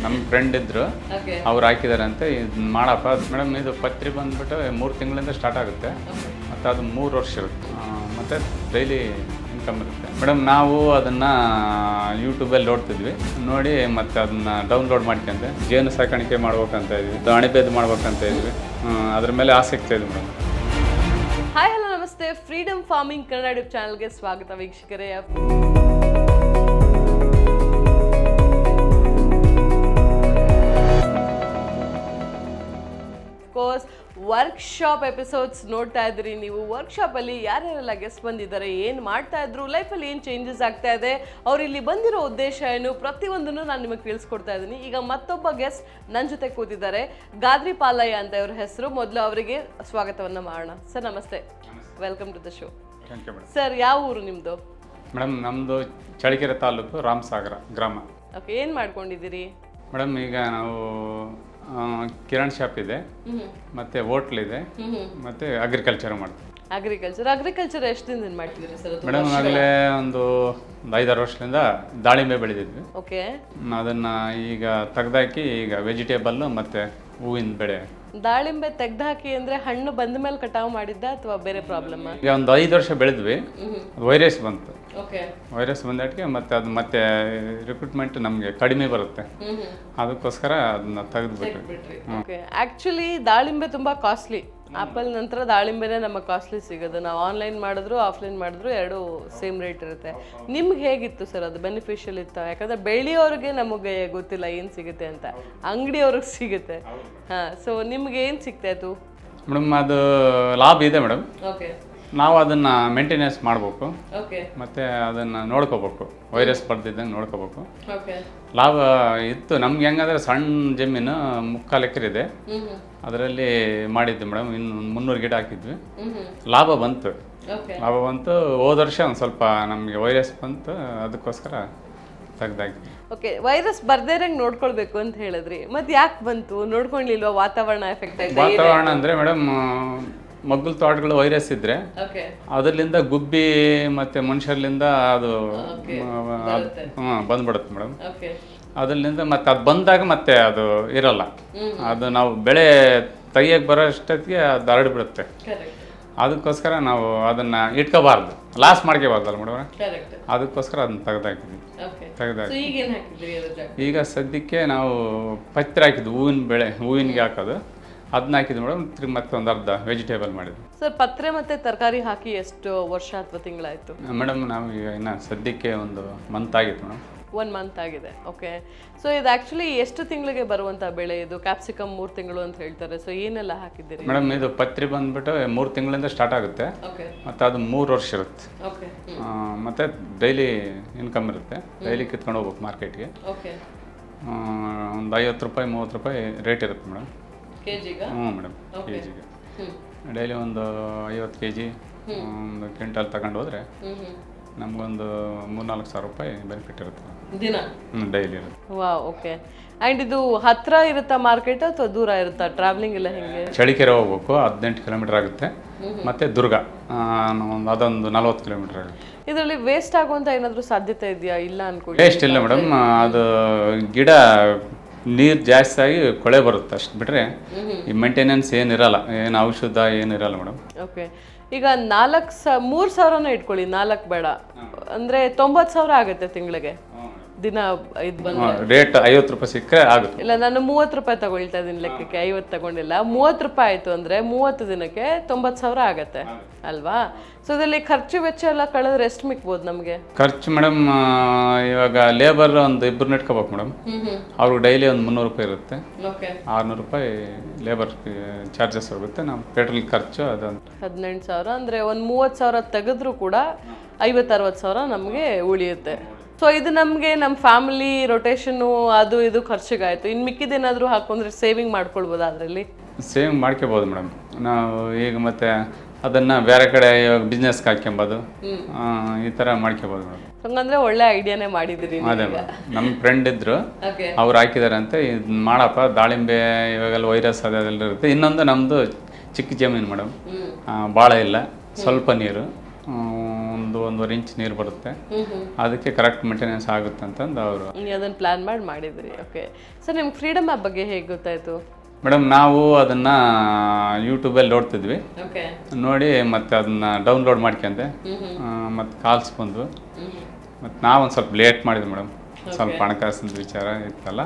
ನಮ್ಮ ಫ್ರೆಂಡ್ ಇದ್ರು ಓಕೆ ಅವ್ರು ಹಾಕಿದ್ದಾರೆ ಅಂತ ಇದು ಮಾಡಪ್ಪ ಮೇಡಮ್ ಇದು ಪತ್ರಿ ಬಂದ್ಬಿಟ್ಟು ಮೂರು ತಿಂಗಳಿಂದ ಸ್ಟಾರ್ಟ್ ಆಗುತ್ತೆ ಮತ್ತು ಅದು ಮೂರು ವರ್ಷ ಇರುತ್ತೆ ಆ, ಮತ್ತು ಡೈಲಿ ಇನ್ಕಮ್ ಇರುತ್ತೆ ಮೇಡಮ್ ನಾವು ಅದನ್ನು ಯೂಟ್ಯೂಬಲ್ಲಿ ನೋಡ್ತಿದ್ವಿ ನೋಡಿ ಮತ್ತು ಅದನ್ನು ಡೌನ್ಲೋಡ್ ಮಾಡ್ಕೊಂಡೆ ಜೇನು ಸಾಕಾಣಿಕೆ ಮಾಡ್ಬೇಕಂತ ಇದ್ವಿ ಇದು ಅಣೆಬೇದು ಮಾಡ್ಬೇಕಂತ ಇದ್ವಿ ಆ, ಅದ್ರ ಮೇಲೆ ಆಸಕ್ತಿ ಇದೆ ಮೇಡಮ್ ಹಾಯ್ ಹಲೋ ನಮಸ್ತೆ ಫ್ರೀಡಮ್ ಫಾರ್ಮಿಂಗ್ ಕನ್ನಡ ಯೂಟ್ಯೂಬ್ ಚಾನಲ್ಗೆ ಸ್ವಾಗತ ವೀಕ್ಷಕರೇ ಕೋರ್ಸ್ ವರ್ಕ್ಶಾಪ್ ಎಪಿಸೋಡ್ಸ್ ನೋಡ್ತಾ ಇದ್ರಿ ನೀವು ವರ್ಕ್ಶಾಪಲ್ಲಿ ಯಾರ್ಯಾರೆಲ್ಲ ಗೆಸ್ಟ್ ಬಂದಿದ್ದಾರೆ ಏನು ಮಾಡ್ತಾ ಇದ್ರು ಲೈಫಲ್ಲಿ ಏನು ಚೇಂಜಸ್ ಆಗ್ತಾ ಇದೆ ಅವ್ರು ಇಲ್ಲಿ ಬಂದಿರೋ ಉದ್ದೇಶ ಏನು ಪ್ರತಿಯೊಂದನ್ನು ನಾನು ನಿಮಗೆ ತಿಳಿಸ್ಕೊಡ್ತಾ ಇದ್ದೀನಿ ಈಗ ಮತ್ತೊಬ್ಬ ಗೆಸ್ಟ್ ನನ್ನ ಜೊತೆ ಕೂತಿದ್ದಾರೆ ಗಾದ್ರಿ ಪಾಲಯ್ಯ ಅಂತ ಇವ್ರ ಹೆಸರು ಮೊದಲು ಅವರಿಗೆ ಸ್ವಾಗತವನ್ನು ಮಾಡೋಣ ಸರ್ ನಮಸ್ತೆ welcome to the show thank you madam sir ಯಾವ ಊರು ನಿಮ್ಮದು ಮೇಡಮ್ ನಮ್ಮದು ಚಳಿಕೆರೆ ತಾಲೂಕು ರಾಮಸಾಗರ ಗ್ರಾಮ ಓಕೆ ಏನು ಮಾಡ್ಕೊಂಡಿದ್ದೀರಿ ಮೇಡಮ್ ಈಗ ನಾವು ಆ, ಕಿರಣ್ ಶಾಪ್ ಇದೆ ಮತ್ತು ಹೋಟ್ಲ್ ಇದೆ ಮತ್ತು ಅಗ್ರಿಕಲ್ಚರ್ ಮಾಡ್ತೀವಿ ಅಗ್ರಿಕಲ್ಚರ್ ಅಗ್ರಿಕಲ್ಚರ್ ಎಷ್ಟು ದಿನದಿಂದ ಮಾಡ್ತಿದ್ದೀರಿ ಸರ್ ಅದು ಮೇಡಮ್ ಆಗಲೇ ಒಂದು ಒಂದು ಐದಾರು ವರ್ಷದಿಂದ ದಾಳಿಂಬೆ ಬೆಳೆದಿದ್ವಿ ಓಕೆ ಅದನ್ನು ಈಗ ತೆಗ್ದಾಕಿ ಈಗ ವೆಜಿಟೇಬಲ್ಲು ಮತ್ತು ಹೂವಿನ ಬೆಳೆ ದಾಳಿಂಬೆ ತೆಗ್ದಾಕಿ ಅಂದ್ರೆ ಹಣ್ಣು ಬಂದ ಮೇಲೆ ಕಟಾವು ಮಾಡಿದ್ದ ಅಥವಾ ಬೇರೆ ಪ್ರಾಬ್ಲಮ್ ಈಗ ಒಂದು ಐದು ವರ್ಷ ಬೆಳೆದ್ವಿ ವೈರಸ್ ಬಂತು ಓಕೆ ವೈರಸ್ ಬಂದಟ್ಟಿಗೆ ಮತ್ತು ಅದು ಮತ್ತೆ ರಿಕ್ರೂಟ್ಮೆಂಟ್ ನಮಗೆ ಕಡಿಮೆ ಬರುತ್ತೆ ಅದಕ್ಕೋಸ್ಕರ ಅದನ್ನ ತೆಗೆದ್ಬಿಟ್ವಿ ಬಿಟ್ರಿ ಓಕೆ ಆಕ್ಚುಲಿ ದಾಳಿಂಬೆ ತುಂಬಾ ಕಾಸ್ಟ್ಲಿ ಆಪಲ್ ನಂತರ ದಾಳಿಂಬೆನೇ ನಮಗೆ ಕಾಸ್ಟ್ಲಿ ಸಿಗೋದು ನಾವು ಆನ್ಲೈನ್ ಮಾಡಿದ್ರು ಆಫ್ಲೈನ್ ಮಾಡಿದ್ರು ಎರಡು ಸೇಮ್ ರೇಟ್ ಇರುತ್ತೆ ನಿಮ್ಗೆ ಹೇಗಿತ್ತು ಸರ್ ಅದು ಬೆನಿಫಿಷಿಯಲ್ ಇತ್ತು ಯಾಕಂದ್ರೆ ಬೆಳೆಯೋರಿಗೆ ನಮಗೆ ಗೊತ್ತಿಲ್ಲ ಏನು ಸಿಗುತ್ತೆ ಅಂತ ಅಂಗಡಿಯವ್ರಿಗೆ ಸಿಗುತ್ತೆ ಹಾಂ ಸೊ ನಿಮ್ಗೆ ಏನು ಸಿಗ್ತಾ ಇತ್ತು ಮೇಡಮ್ ಅದು ಲಾಭ ಇದೆ ಮೇಡಮ್ ಓಕೆ ನಾವು ಅದನ್ನು ಮೇಂಟೆನೆನ್ಸ್ ಮಾಡಬೇಕು ಓಕೆ ಮತ್ತು ಅದನ್ನು ನೋಡ್ಕೋಬೇಕು ವೈರಸ್ ಬರ್ದಿದ್ದಂಗೆ ನೋಡ್ಕೋಬೇಕು ಓಕೆ ಲಾಭ ಇತ್ತು ನಮ್ಗೆ ಹೆಂಗಂದ್ರೆ ಸಣ್ಣ ಜಮೀನು ಮುಕ್ಕಾಲು ಎಕರೆ ಇದೆ ಹ್ಞೂ ಹ್ಞೂ ಅದರಲ್ಲಿ ಮಾಡಿದ್ವಿ ಮೇಡಮ್ ಇನ್ನು ಒಂದು ಮುನ್ನೂರು ಗಿಡ ಹಾಕಿದ್ವಿ ಹ್ಞೂ ಹ್ಞೂ ಲಾಭ ಬಂತು ಓಕೆ ಲಾಭ ಬಂತು ಹೋದ ವರ್ಷ ಒಂದು ಸ್ವಲ್ಪ ನಮಗೆ ವೈರಸ್ ಬಂತು ಅದಕ್ಕೋಸ್ಕರ ತೆಗ್ದಾಕಿ ಓಕೆ ವೈರಸ್ ಬರ್ದೇ ಇರಂಗ್ ನೋಡ್ಕೊಳ್ಬೇಕು ಅಂತ ಹೇಳಿದ್ರಿ ಮತ್ತೆ ಯಾಕೆ ಬಂತು ನೋಡ್ಕೊಂಡಿಲ್ವಾ ವಾತಾವರಣ ಎಫೆಕ್ಟ್ ಆಯ್ತಾ ವಾತಾವರಣ ಅಂದರೆ ಮೇಡಮ್ ಮಗ್ಗಲ್ ತೋಟಗಳು ವೈರಸ್ ಇದ್ದರೆ ಓಕೆ ಅದರಿಂದ ಗುಬ್ಬಿ ಮತ್ತು ಮನುಷ್ಯರ್ಲಿಂದ ಅದು ಹ್ಞೂ ಬಂದ್ಬಿಡುತ್ತೆ ಮೇಡಮ್ ಓಕೆ ಅದರಿಂದ ಮತ್ತೆ ಅದು ಬಂದಾಗ ಮತ್ತೆ ಅದು ಇರಲ್ಲ ಅದು ನಾವು ಬೆಳೆ ತೆಗಿಯಕ್ಕೆ ಬರೋ ಅಷ್ಟೊತ್ತಿಗೆ ಅದು ಹರಡ್ಬಿಡುತ್ತೆ ಕರೆಕ್ಟ್ ಅದಕ್ಕೋಸ್ಕರ ನಾವು ಅದನ್ನು ಇಟ್ಕೋಬಾರ್ದು ಲಾಸ್ ಮಾಡ್ಕೋಬಾರ್ದಲ್ಲ ಮೇಡಮ್ ಕರೆಕ್ಟ್ ಅದಕ್ಕೋಸ್ಕರ ಅದನ್ನ ತೆಗ್ದಾಕಿದ್ವಿ ಓಕೆ ತೆಗ್ದಾಕಿ ಸೊ ಈಗ ಏನ್ ಹಾಕಿದ್ರಿ ಅದ್ರ ಜಾಗ ಈಗ ಸದ್ಯಕ್ಕೆ ನಾವು ಪತ್ರ ಹಾಕಿದ್ವಿ ಹೂವಿನ ಬೆಳೆ ಹೂವಿನ್ಗೆ ಹಾಕೋದು ಅದನ್ನ ಹಾಕಿದ್ವಿ ಮೇಡಮ್ ತಿರ್ಗಿ ಮತ್ತೆ ಒಂದು ಅರ್ಧ ವೆಜಿಟೇಬಲ್ ಮಾಡಿದ್ವಿ ಸರ್ ಪತ್ರೆ ಮತ್ತೆ ತರಕಾರಿ ಹಾಕಿ ಎಷ್ಟು ವರ್ಷ ಅಥವಾ ತಿಂಗಳಾಯ್ತು ಮೇಡಮ್ ನಾವು ಈಗ ಇನ್ನು ಸದ್ಯಕ್ಕೆ ಒಂದು ಮಂತ್ ಆಗಿತ್ತು ಮೇಡಮ್ ಒನ್ ಮಂತ್ ಆಗಿದೆ ಓಕೆ ಸೊ ಇದು ಆಕ್ಚುಲಿ ಎಷ್ಟು ತಿಂಗಳಿಗೆ ಬರುವಂತ ಬೆಳೆ ಇದು ಕ್ಯಾಪ್ಸಿಕಮ್ ಮೂರು ತಿಂಗಳು ಅಂತ ಹೇಳ್ತಾರೆ ಸೊ ಏನೆಲ್ಲ ಹಾಕಿದ್ದೀರಿ ಮೇಡಮ್ ಇದು ಪತ್ರಿ ಬಂದ್ಬಿಟ್ಟು ಮೂರು ತಿಂಗಳಿಂದ ಸ್ಟಾರ್ಟ್ ಆಗುತ್ತೆ ಓಕೆ ಮತ್ತು ಅದು ಮೂರು ವರ್ಷ ಇರುತ್ತೆ ಓಕೆ ಆ, ಮತ್ತೆ ಡೈಲಿ ಇನ್ಕಮ್ ಇರುತ್ತೆ ಡೈಲಿ ಕಿತ್ಕೊಂಡು ಹೋಗ್ಬೇಕು ಮಾರ್ಕೆಟ್ಗೆ ಓಕೆ ಒಂದು ಐವತ್ತು ರೂಪಾಯಿ ಮೂವತ್ತು ರೂಪಾಯಿ ರೇಟ್ ಇರುತ್ತೆ ಮೇಡಮ್ ಕೆ ಜಿಗ ಹ್ಞೂ ಮೇಡಮ್ ಕೆ ಜಿಗೆ ಹ್ಞೂ ಡೈಲಿ ಒಂದು ಐವತ್ತು ಕೆ ಜಿ ಒಂದು ಕ್ವಿಂಟಲ್ ತಗೊಂಡು ಹೋದರೆ ಹ್ಞೂ ಹ್ಞೂ ನಮಗೊಂದು ಮೂರ್ನಾಲ್ಕು ಸಾವಿರ ರೂಪಾಯಿ ಬೆನಿಫಿಟ್ ಇರುತ್ತೆ ದಿನ ಹ್ಞೂ ಡೈಲಿ ಇರುತ್ತೆ ವಾ ಓಕೆ ಆ್ಯಂಡ್ ಇದು ಹತ್ರ ಇರುತ್ತಾ ಮಾರ್ಕೆಟ್ ಅಥವಾ ದೂರ ಇರುತ್ತಾ ಟ್ರಾವೆಲಿಂಗ್ ಎಲ್ಲ ಹೆಂಗೆ ಚಳಿಕೆರೆ ಹೋಗ್ಬೇಕು ಹದಿನೆಂಟು ಕಿಲೋಮೀಟರ್ ಆಗುತ್ತೆ ಮತ್ತು ದುರ್ಗ ಆ, ಒಂದು ಅದೊಂದು ನಲ್ವತ್ತು ಕಿಲೋಮೀಟರ್ ಆಗುತ್ತೆ ಇದರಲ್ಲಿ ವೇಸ್ಟ್ ಆಗುವಂತ ಏನಾದರೂ ಸಾಧ್ಯತೆ ಇದೆಯಾ ಇಲ್ಲ ಅನ್ಕೊಳ್ಳಿ ಟೇಸ್ಟ್ ಇಲ್ಲ ಮೇಡಮ್ ಅದು ಗಿಡ ನೀರು ಜಾಸ್ತಿ ಆಗಿ ಕೊಳೆ ಬರುತ್ತೆ ಅಷ್ಟು ಬಿಟ್ಟರೆ ಈ ಮೇಂಟೆನೆನ್ಸ್ ಏನಿರಲ್ಲ ಏನು ಔಷಧ ಏನಿರಲ್ಲ ಮೇಡಮ್ ಓಕೆ ಈಗ ನಾಲ್ಕು ಸ ಮೂರು ಸಾವಿರನ ಇಟ್ಕೊಳ್ಳಿ ನಾಲ್ಕು ಬೇಡ ಅಂದರೆ ತೊಂಬತ್ತು ಸಾವಿರ ಆಗುತ್ತೆ ತಿಂಗಳಿಗೆ ದಿನ ಇದು ಬಂದು ರೇಟ್ ಐವತ್ತು ರೂಪಾಯಿ ಸಿಕ್ಕರೆ ಆಗುತ್ತೆ ಇಲ್ಲ ನಾನು ಮೂವತ್ತು ರೂಪಾಯಿ ತಗೊಳ್ತಾ ಇದ್ದೀನಿ ಲೆಕ್ಕಕ್ಕೆ ಐವತ್ತು ತಗೊಂಡಿಲ್ಲ ಮೂವತ್ತು ರೂಪಾಯಿ ಆಯಿತು ಅಂದರೆ ಮೂವತ್ತು ದಿನಕ್ಕೆ ತೊಂಬತ್ತು ಸಾವಿರ ಆಗತ್ತೆ ಅಲ್ವಾ ಸೊ ಇದರಲ್ಲಿ ಖರ್ಚು ವೆಚ್ಚ ಎಲ್ಲ ಕಳೆದ್ರೆ ಎಷ್ಟು ಮಿಕ್ಬೋದು ನಮಗೆ ಖರ್ಚು ಮೇಡಮ್ ಇವಾಗ ಲೇಬರ್ ಒಂದು ಇಬ್ಬರು ನೆಟ್ಕೋಬೇಕು ಮೇಡಮ್ ಹ್ಞೂ ಹ್ಞೂ ಅವ್ರಿಗೆ ಡೈಲಿ ಒಂದು ಮುನ್ನೂರು ರೂಪಾಯಿ ಇರುತ್ತೆ ಓಕೆ ಆರುನೂರು ರೂಪಾಯಿ ಲೇಬರ್ ಚಾರ್ಜಸ್ ಹೋಗುತ್ತೆ ನಮ್ಮ ಪೆಟ್ರೋಲ್ ಖರ್ಚು ಅದಂತ ಹದಿನೆಂಟು ಸಾವಿರ ಅಂದರೆ ಒಂದು ಮೂವತ್ತು ಸಾವಿರ ತೆಗೆದ್ರೂ ಕೂಡ ಐವತ್ತು ಅರವತ್ತು ಸಾವಿರ ನಮಗೆ ಉಳಿಯುತ್ತೆ ಸೊ ಇದು ನಮಗೆ ನಮ್ಮ ಫ್ಯಾಮಿಲಿ ರೊಟೇಷನ್ನು ಅದು ಇದು ಖರ್ಚಿಗಾಯಿತು ಇನ್ನು ಮಿಕ್ಕಿದೇನಾದರೂ ಹಾಕೊಂಡ್ರೆ ಸೇವಿಂಗ್ ಮಾಡ್ಕೊಳ್ಬೋದು ಅದರಲ್ಲಿ ಸೇವ್ ಮಾಡ್ಕೋಬೋದು ಮೇಡಮ್ ನಾವು ಈಗ ಮತ್ತೆ ಅದನ್ನು ಬೇರೆ ಕಡೆ ಇವಾಗ ಬಿಸ್ನೆಸ್ಗೆ ಹಾಕ್ಕೊಬೋದು ಆ, ಈ ಥರ ಮಾಡ್ಕೋಬೋದು ಮೇಡಮ್ ಹಂಗಂದ್ರೆ ಒಳ್ಳೆ ಐಡಿಯಾನೇ ಮಾಡಿದ್ದೀರಿ ಅದೇ ಮೇಡಮ್ ನಮ್ಮ ಫ್ರೆಂಡ್ ಇದ್ರು ಓಕೆ ಅವ್ರು ಹಾಕಿದ್ದಾರೆ ಅಂತ ಇದು ಮಾಡಪ್ಪ ದಾಳಿಂಬೆ ಇವಾಗೆಲ್ಲ ವೈರಸ್ ಅದೆಲ್ಲ ಇರುತ್ತೆ ಇನ್ನೊಂದು ನಮ್ಮದು ಚಿಕ್ಕ ಜಮೀನು ಮೇಡಮ್ ಭಾಳ ಇಲ್ಲ ಸ್ವಲ್ಪ ನೀರು ಆ, ಒಂದು ಒಂದೂವರೆ ಇಂಚ್ ನೀರು ಬರುತ್ತೆ ಹ್ಮ್ ಹ್ಮ್ ಅದಕ್ಕೆ ಕರೆಕ್ಟ್ ಮೇಂಟೆನೆನ್ಸ್ ಆಗುತ್ತೆ ಅಂತಂದು ಅವರು ನೀವು ಅದನ್ನು ಪ್ಲಾನ್ ಮಾಡಿ ಮಾಡಿದ್ರಿ ಓಕೆ ಸರ್ ನಿಮ್ಗೆ ಫ್ರೀಡಮ್ ಆ್ಯಪ್ ಬಗ್ಗೆ ಹೇಗೆ ಗೊತ್ತಾಯ್ತು ಮೇಡಮ್ ನಾವು ಅದನ್ನು ಯೂಟ್ಯೂಬಲ್ಲಿ ನೋಡ್ತಿದ್ವಿ ಓಕೆ ನೋಡಿ ಮತ್ತೆ ಅದನ್ನ ಡೌನ್ಲೋಡ್ ಮಾಡ್ಕೊಂಡೆ ಮತ್ತು ಕಾಲ್ಸ್ ಬಂದು ಮತ್ತು ನಾವು ಒಂದು ಸ್ವಲ್ಪ ಲೇಟ್ ಮಾಡಿದ್ವಿ ಮೇಡಮ್ ಸ್ವಲ್ಪ ಹಣಕಾಸಿನ ವಿಚಾರ ಇತ್ತಲ್ಲ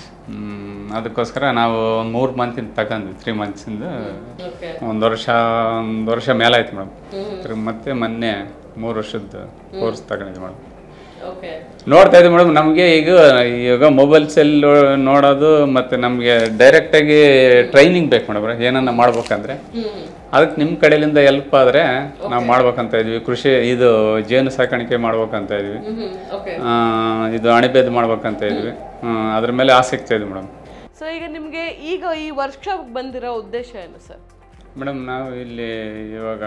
ಹ್ಮ್, ಅದಕ್ಕೋಸ್ಕರ ನಾವು ಒಂದು ಮೂರು ಮಂತಿಂದ ತಗೊಂಡ್ವಿ ತ್ರೀ ಮಂತ್ಸಿಂದ ಓಕೆ ಒಂದು ವರ್ಷ ಒಂದು ವರ್ಷ ಮೇಲೆ ಆಯ್ತು ಮೇಡಮ್ ಮತ್ತೆ ಮೊನ್ನೆ ಮೂರು ವರ್ಷದ ಕೋರ್ಸ್ ತಗೊಂಡಿದ್ವಿ ಮೇಡಮ್ ಓಕೆ ನೋಡ್ತಾ ಇದ್ದೀವಿ ಮೇಡಮ್ ನಮಗೆ ಈಗ ಈಗ ಮೊಬೈಲ್ಸಲ್ಲಿ ನೋಡೋದು ಮತ್ತು ನಮಗೆ ಡೈರೆಕ್ಟಾಗಿ ಟ್ರೈನಿಂಗ್ ಬೇಕು ಮೇಡಮ್ ಏನನ್ನ ಮಾಡ್ಬೇಕಂದ್ರೆ ಹ್ಮ್ ಅದಕ್ಕೆ ನಿಮ್ಮ ಕಡೆಯಿಂದ ಹೆಲ್ಪ್ ಆದರೆ ನಾವು ಮಾಡ್ಬೇಕಂತ ಇದ್ವಿ ಕೃಷಿ ಇದು ಜೇನು ಸಾಕಾಣಿಕೆ ಮಾಡ್ಬೇಕಂತ ಇದ್ವಿ ಹ್ಮ್ ಓಕೆ ಆ, ಇದು ಅಣಬೆದು ಮಾಡ್ಬೇಕಂತ ಇದ್ವಿ ಆ, ಅದ್ರ ಮೇಲೆ ಆಸಕ್ತಿ ಇದೆ ಮೇಡಮ್ ಸೊ ಈಗ ನಿಮಗೆ ಈಗ ಈ ವರ್ಕ್ಶಾಪ್ ಬಂದಿರೋ ಉದ್ದೇಶ ಏನು ಸರ್ ಮೇಡಮ್ ನಾವು ಇಲ್ಲಿ ಇವಾಗ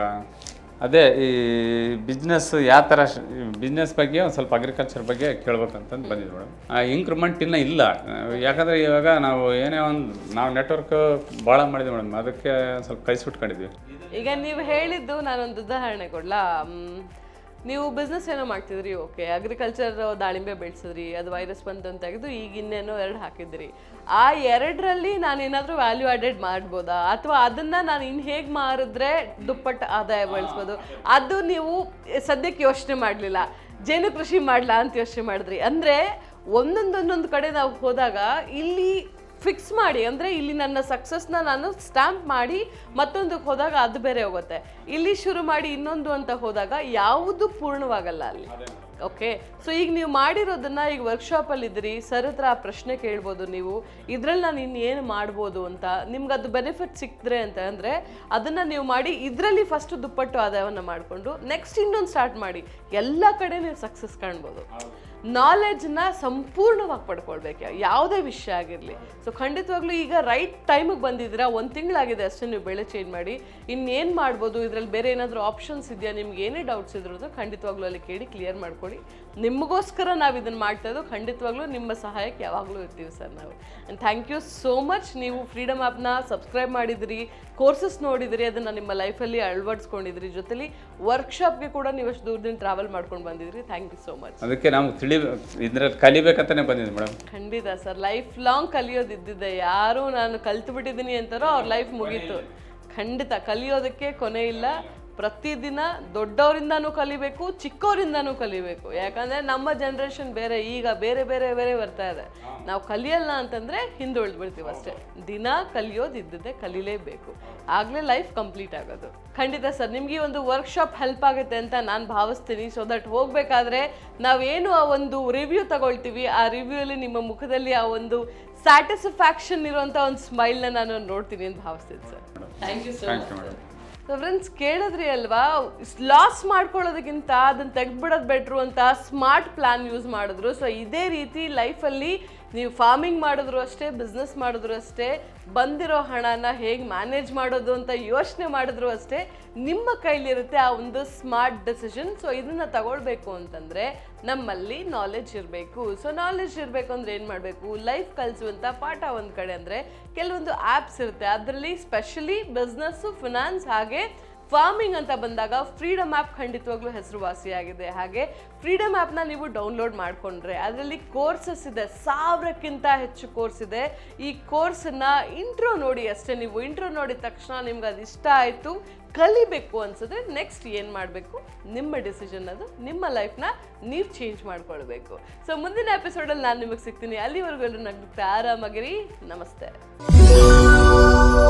ಅದೇ ಈ ಬಿಸ್ನೆಸ್ ಯಾವ ಥರ ಬಿಸ್ನೆಸ್ ಬಗ್ಗೆ ಒಂದು ಸ್ವಲ್ಪ ಅಗ್ರಿಕಲ್ಚರ್ ಬಗ್ಗೆ ಕೇಳ್ಬೇಕಂತಂದು ಬಂದಿದ್ವಿ ಮೇಡಮ್ ಆ ಇಂಕ್ರಿಮೆಂಟ್ ಇನ್ನೂ ಇಲ್ಲ ಯಾಕಂದರೆ ಇವಾಗ ನಾವು ಏನೇ ಒಂದು ನಾವು ನೆಟ್ವರ್ಕ್ ಭಾಳ ಮಾಡಿದ್ವಿ ಮೇಡಮ್ ಅದಕ್ಕೆ ಸ್ವಲ್ಪ ಕೈ ಸುಟ್ಕೊಂಡಿದ್ವಿ ಈಗ ನೀವು ಹೇಳಿದ್ದು ನಾನೊಂದು ಉದಾಹರಣೆ ಕೊಡ್ಲಾ ಮ್, ನೀವು ಬಿಸ್ನೆಸ್ ಏನೋ ಮಾಡ್ತಿದ್ರಿ ಓಕೆ ಅಗ್ರಿಕಲ್ಚರ್ ದಾಳಿಂಬೆ ಬೆಳೆಸಿದ್ರಿ ಅದು ವೈರಸ್ ಬಂತು ಅಂತ ತೆಗೆದು ಈಗ ಇನ್ನೇನೋ ಎರಡು ಹಾಕಿದ್ರಿ ಆ ಎರಡರಲ್ಲಿ ನಾನು ಏನಾದರೂ ವ್ಯಾಲ್ಯೂ ಆಡೆಡ್ ಮಾಡ್ಬೋದಾ ಅಥವಾ ಅದನ್ನ ನಾನು ಇನ್ನು ಹೇಗೆ ಮಾರಿದ್ರೆ ದುಪ್ಪಟ್ಟು ಆದಾಯ ಬೆಳೆಸ್ಬೋದು ಅದು ನೀವು ಸದ್ಯಕ್ಕೆ ಯೋಚನೆ ಮಾಡಲಿಲ್ಲ ಜೇನು ಕೃಷಿ ಮಾಡ್ಲಾ ಅಂತ ಯೋಚನೆ ಮಾಡಿದ್ರಿ ಅಂದರೆ ಒಂದೊಂದೊಂದೊಂದು ಕಡೆ ನಾವು ಹೋದಾಗ ಇಲ್ಲಿ ಫಿಕ್ಸ್ ಮಾಡಿ ಅಂದರೆ ಇಲ್ಲಿ ನನ್ನ ಸಕ್ಸಸ್ನ ನಾನು ಸ್ಟ್ಯಾಂಪ್ ಮಾಡಿ ಮತ್ತೊಂದಕ್ಕೆ ಹೋದಾಗ ಅದು ಬೇರೆ ಹೋಗುತ್ತೆ ಇಲ್ಲಿ ಶುರು ಮಾಡಿ ಇನ್ನೊಂದು ಅಂತ ಹೋದಾಗ ಯಾವುದು ಪೂರ್ಣವಾಗಲ್ಲ ಅಲ್ಲಿ ಓಕೆ ಸೊ ಈಗ ನೀವು ಮಾಡಿರೋದನ್ನ ಈಗ ವರ್ಕ್ಶಾಪಲ್ಲಿ ಇದ್ರಿ ಸರ್ ಹತ್ರ ಆ ಪ್ರಶ್ನೆ ಕೇಳ್ಬೋದು ನೀವು ಇದ್ರಲ್ಲಿ ನಾನು ಇನ್ನೇನು ಮಾಡ್ಬೋದು ಅಂತ ನಿಮ್ಗೆ ಅದು ಬೆನಿಫಿಟ್ ಸಿಕ್ಕಿದ್ರೆ ಅಂತ ಅಂದರೆ ಅದನ್ನು ನೀವು ಮಾಡಿ ಇದರಲ್ಲಿ ಫಸ್ಟ್ ದುಪ್ಪಟ್ಟು ಆದಾಯವನ್ನು ಮಾಡಿಕೊಂಡು ನೆಕ್ಸ್ಟ್ ಇನ್ನೊಂದು ಸ್ಟಾರ್ಟ್ ಮಾಡಿ ಎಲ್ಲ ಕಡೆ ನೀವು ಸಕ್ಸಸ್ ಕಾಣ್ಬೋದು ನಾಲೆಡ್ಜ್ನ ಸಂಪೂರ್ಣವಾಗಿ ಪಡ್ಕೊಳ್ಬೇಕು ಯಾವುದೇ ವಿಷಯ ಆಗಿರಲಿ ಸೊ ಖಂಡಿತವಾಗ್ಲೂ ಈಗ ರೈಟ್ ಟೈಮಿಗೆ ಬಂದಿದ್ದೀರಾ ಒಂದು ತಿಂಗಳಾಗಿದೆ ಅಷ್ಟೇ ನೀವು ಬೆಳೆ ಚೇಂಜ್ ಮಾಡಿ ಇನ್ನೇನು ಮಾಡ್ಬೋದು ಇದರಲ್ಲಿ ಬೇರೆ ಏನಾದರೂ ಆಪ್ಷನ್ಸ್ ಇದೆಯಾ ನಿಮ್ಗೆ ಏನೇ ಡೌಟ್ಸ್ ಇದ್ರು ಅಂದ್ರೆ ಖಂಡಿತವಾಗ್ಲೂ ಅಲ್ಲಿ ಕೇಳಿ ಕ್ಲಿಯರ್ ಮಾಡ್ಕೊಳ್ಳಿ ನಿಮಗೋಸ್ಕರ ನಾವು ಇದನ್ನು ಮಾಡ್ತಾ ಇದ್ದು ಖಂಡಿತವಾಗ್ಲೂ ನಿಮ್ಮ ಸಹಾಯಕ್ಕೆ ಯಾವಾಗಲೂ ಇರ್ತೀವಿ ಸರ್ ನಾವು and thank you so much ನೀವು ಫ್ರೀಡಮ್ ಆ್ಯಪ್ನ ಸಬ್ಸ್ಕ್ರೈಬ್ ಮಾಡಿದಿರಿ ಕೋರ್ಸಸ್ ನೋಡಿದಿರಿ ಅದನ್ನು ನಿಮ್ಮ ಲೈಫಲ್ಲಿ ಅಳವಡಿಸ್ಕೊಂಡಿದ್ರಿ ಜೊತೆಲಿ ವರ್ಕ್ಶಾಪ್ಗೆ ಕೂಡ ನೀವು ಅಷ್ಟು ದೂರದಿಂದ ಟ್ರಾವೆಲ್ ಮಾಡ್ಕೊಂಡು ಬಂದಿದ್ರಿ ಥ್ಯಾಂಕ್ ಯು ಸೋ ಮಚ್ ಅದಕ್ಕೆ ನಾವು ತಿಳಿ ಇದ್ರಲ್ಲಿ ಕಲಿಬೇಕಂತಾನೆ ಬಂದಿದ್ವಿ ಮೇಡಮ್ ಖಂಡಿತ ಸರ್ ಲೈಫ್ ಲಾಂಗ್ ಕಲಿಯೋದು ಇದ್ದಿದ್ದೆ ಯಾರು ನಾನು ಕಲ್ತು ಬಿಟ್ಟಿದ್ದೀನಿ ಅಂತಾರೋ ಅವ್ರ ಲೈಫ್ ಮುಗೀತು ಖಂಡಿತ ಕಲಿಯೋದಕ್ಕೆ ಕೊನೆ ಇಲ್ಲ ಪ್ರತಿದಿನ ದೊಡ್ಡವರಿಂದನೂ ಕಲಿಬೇಕು ಚಿಕ್ಕವರಿಂದನೂ ಕಲಿಬೇಕು ಯಾಕಂದ್ರೆ ನಮ್ಮ ಜನ್ರೇಷನ್ ಬೇರೆ ಈಗ ಬೇರೆ ಬೇರೆ ಬೇರೆ ಬರ್ತಾ ಇದೆ ನಾವು ಕಲಿಯಲ್ಲ ಅಂತಂದ್ರೆ ಹಿಂದುಳಿದು ಬಿಡ್ತೀವಿ ಅಷ್ಟೇ ದಿನ ಕಲಿಯೋದು ಇದ್ದಿದ್ದೆ ಕಲಿಲೇಬೇಕು ಆಗ್ಲೇ ಲೈಫ್ ಕಂಪ್ಲೀಟ್ ಆಗೋದು ಖಂಡಿತ ಸರ್ ನಿಮ್ಗೆ ಈ ಒಂದು ವರ್ಕ್ಶಾಪ್ ಹೆಲ್ಪ್ ಆಗುತ್ತೆ ಅಂತ ನಾನು ಭಾವಿಸ್ತೀನಿ ಸೊ ದಟ್ ಹೋಗ್ಬೇಕಾದ್ರೆ ನಾವೇನು ಆ ಒಂದು ರಿವ್ಯೂ ತಗೊಳ್ತೀವಿ ಆ ರಿವ್ಯೂಲಿ ನಿಮ್ಮ ಮುಖದಲ್ಲಿ ಆ ಒಂದು ಸ್ಯಾಟಿಸ್ಫ್ಯಾಕ್ಷನ್ ಇರುವಂತ ಒಂದು ಸ್ಮೈಲ್ನ ನಾನು ನೋಡ್ತೀನಿ ಅಂತ ಭಾವಿಸ್ತೀನಿ sir thank you so thank you madam so friends ಕೇಳಿದ್ರಿ ಅಲ್ವಾ ಲಾಸ್ ಮಾಡ್ಕೊಳ್ಳೋದಕ್ಕಿಂತ ಅದನ್ನ ತೆಗ್ದ್ಬಿಡೋದು ಬೆಟ್ರು ಅಂತ ಸ್ಮಾರ್ಟ್ ಪ್ಲಾನ್ ಯೂಸ್ ಮಾಡಿದ್ರು ಸೊ ಇದೇ ರೀತಿ ಲೈಫಲ್ಲಿ ನೀವು ಫಾರ್ಮಿಂಗ್ ಮಾಡಿದ್ರು ಅಷ್ಟೇ ಬಿಸ್ನೆಸ್ ಮಾಡಿದ್ರು ಅಷ್ಟೇ ಬಂದಿರೋ ಹಣನ ಹೇಗೆ ಮ್ಯಾನೇಜ್ ಮಾಡೋದು ಅಂತ ಯೋಚನೆ ಮಾಡಿದ್ರು ಅಷ್ಟೇ ನಿಮ್ಮ ಕೈಲಿರುತ್ತೆ ಆ ಒಂದು ಸ್ಮಾರ್ಟ್ ಡೆಸಿಷನ್ ಸೊ ಇದನ್ನ ತಗೊಳ್ಬೇಕು ಅಂತಂದ್ರೆ ನಮ್ಮಲ್ಲಿ ನಾಲೆಡ್ಜ್ ಇರಬೇಕು ಸೊ ನಾಲೆಡ್ಜ್ ಇರಬೇಕು ಅಂದ್ರೆ ಏನು ಮಾಡಬೇಕು ಲೈಫ್ ಕಲಿಸುವಂಥ ಪಾಠ ಒಂದು ಕಡೆ ಅಂದರೆ ಕೆಲವೊಂದು ಆ್ಯಪ್ಸ್ ಇರುತ್ತೆ ಅದರಲ್ಲಿ ಸ್ಪೆಷಲಿ ಬಿಸ್ನೆಸ್ಸು ಫಿನಾನ್ಸ್ ಹಾಗೆ ಫಾರ್ಮಿಂಗ್ ಅಂತ ಬಂದಾಗ ಫ್ರೀಡಮ್ ಆ್ಯಪ್ ಖಂಡಿತವಾಗ್ಲೂ ಹೆಸರುವಾಸಿಯಾಗಿದೆ ಹಾಗೆ ಫ್ರೀಡಮ್ ಆ್ಯಪ್ನ ನೀವು ಡೌನ್ಲೋಡ್ ಮಾಡಿಕೊಂಡ್ರೆ ಅದರಲ್ಲಿ ಕೋರ್ಸಸ್ ಇದೆ ಸಾವಿರಕ್ಕಿಂತ ಹೆಚ್ಚು ಕೋರ್ಸ್ ಇದೆ ಈ ಕೋರ್ಸನ್ನ ಇಂಟ್ರೋ ನೋಡಿ ಅಷ್ಟೇ ನೀವು ಇಂಟ್ರೋ ನೋಡಿದ ತಕ್ಷಣ ನಿಮ್ಗೆ ಅದು ಇಷ್ಟ ಆಯಿತು ಕಲಿಬೇಕು ಅನ್ಸಿದ್ರೆ ನೆಕ್ಸ್ಟ್ ಏನು ಮಾಡಬೇಕು ನಿಮ್ಮ ಡಿಸಿಷನ್ ಅದು ನಿಮ್ಮ ಲೈಫ್ನ ನೀವು ಚೇಂಜ್ ಮಾಡ್ಕೊಳ್ಬೇಕು ಸೊ ಮುಂದಿನ ಎಪಿಸೋಡಲ್ಲಿ ನಾನು ನಿಮಗೆ ಸಿಗ್ತೀನಿ ಅಲ್ಲಿವರೆಗೂ ಎಲ್ಲರೂ ನಗ್ತಾ ಆರಾಮಾಗಿರಿ ನಮಸ್ತೆ